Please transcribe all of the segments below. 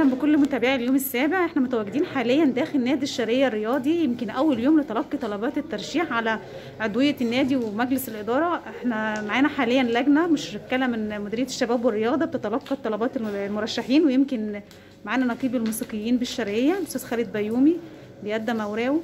بكل متابعي اليوم السابع احنا متواجدين حاليا داخل نادي الشرقيه الرياضي يمكن اول يوم لتلقي طلبات الترشيح على عضويه النادي ومجلس الاداره احنا معانا حاليا لجنه مشكله من مديريه الشباب والرياضه بتتلقى طلبات المرشحين ويمكن معانا نقيب الموسيقيين بالشرقيه الاستاذ خالد بيومي بيقدم اوراقه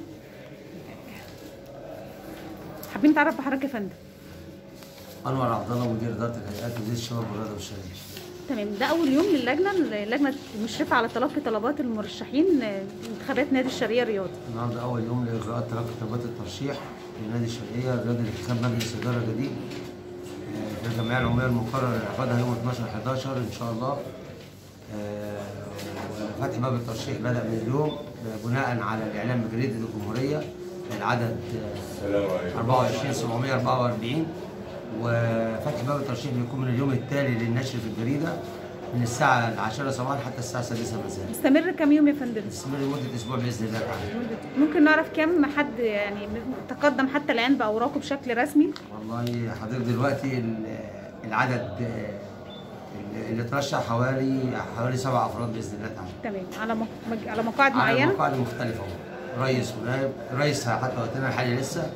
حابين نتعرف بحضرتك يا فندم انور عبد الله مدير اداره الهيئات مدير الشباب والرياضه والشباب تمام ده اول يوم للجنه اللجنه المشرفه على تلقي طلبات المرشحين انتخابات نادي الشرقيه الرياضي النهارده اول يوم لاجراءات تلقي طلبات الترشيح لنادي الشرقيه الرياضي لانتخاب مجلس اداره جديد آه، في الجمعيه العموميه المقرر انعقادها يوم 12 11 ان شاء الله آه، وفتح باب الترشيح بدا من اليوم بناء على الاعلان بجريده الجمهوريه العدد آه، 24 744 وفتح باب الترشيح بيكون من اليوم التالي للنشر في الجريده من الساعه العاشرة صباحا حتى الساعه السادسة مساء مستمر كام يوم يا فندم تستمر لمده اسبوع باذن الله تعالى ممكن نعرف كم حد يعني تقدم حتى الان باوراقه بشكل رسمي والله حضرتك دلوقتي ال- العدد آه، اللي ترشح حوالي حوالي سبع افراد باذن الله تعالى تمام على مق- على مقاعد على معينه مقاعد مختلفه أهو. رئيس ونائب رئيس حتى وقتنا الحالي لسه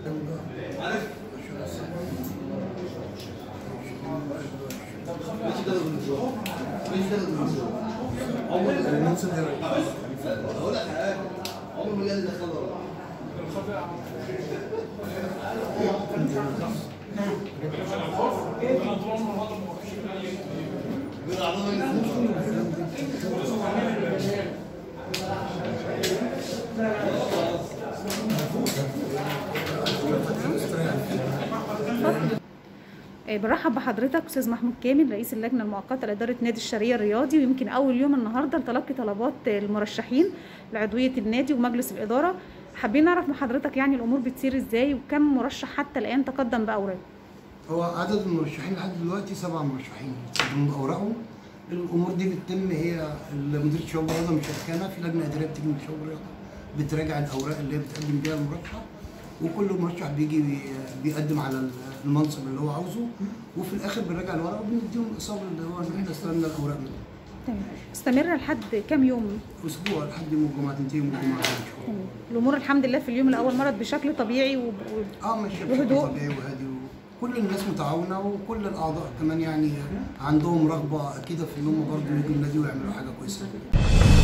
آه، برحب بحضرتك استاذ محمود كامل رئيس اللجنه المؤقته لاداره نادي الشرقيه الرياضي ويمكن اول يوم النهارده لتلقي طلبات المرشحين لعضويه النادي ومجلس الاداره حابين نعرف من حضرتك يعني الامور بتسير ازاي وكم مرشح حتى الان تقدم باوراق هو عدد المرشحين لحد دلوقتي سبع مرشحين بتقدموا اوراقهم الامور دي بتتم هي مديريه الشباب والرياضه مشاركانا في لجنه اداريه بتيجي من الشباب والرياضه بتراجع الاوراق اللي هي بتقدم بيها المرشح وكل مرشح بيجي بي- بيقدم على المنصب اللي هو عاوزه وفي الاخر بنراجع الورق وبنديهم الاصابه اللي هو ان احنا استلمنا الاوراق منه تمام مستمره لحد كام يوم اسبوع لحد يوم الجمعه تنتهي يوم الجمعه ان شاء الله تمام. الامور الحمد لله في اليوم الاول مرت بشكل طبيعي و... و- اه ماشي بهدوء. بشكل طبيعي وهادي وكل الناس متعاونه وكل الاعضاء كمان يعني عندهم رغبه اكيده في ان هم برضه يجوا النادي ويعملوا حاجه كويسه